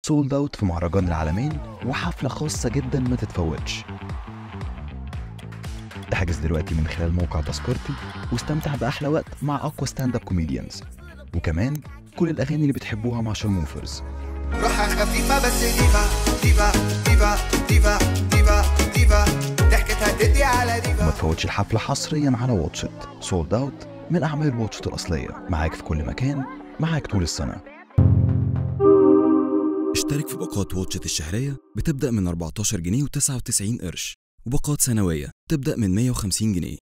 سولد اوت في مهرجان العالمين وحفلة خاصة جدا ما تتفوتش احجز دلوقتي من خلال موقع تذكرتي واستمتع بأحلى وقت مع أقوى ستاند اب كوميديانز وكمان كل الأغاني اللي بتحبوها مع شرموفرز روحها خفيفة بس ديفا ديفا ديفا ديفا ديفا ديفا ضحكتها تدي على وما ديفا تفوتش الحفلة حصريا على واتشت سولد اوت من أعمال واتشت الأصلية معاك في كل مكان معاك طول السنة اشترك في باقات واتشت الشهرية بتبدأ من 14 جنيه و99 قرش وباقات سنوية تبدأ من 150 جنيه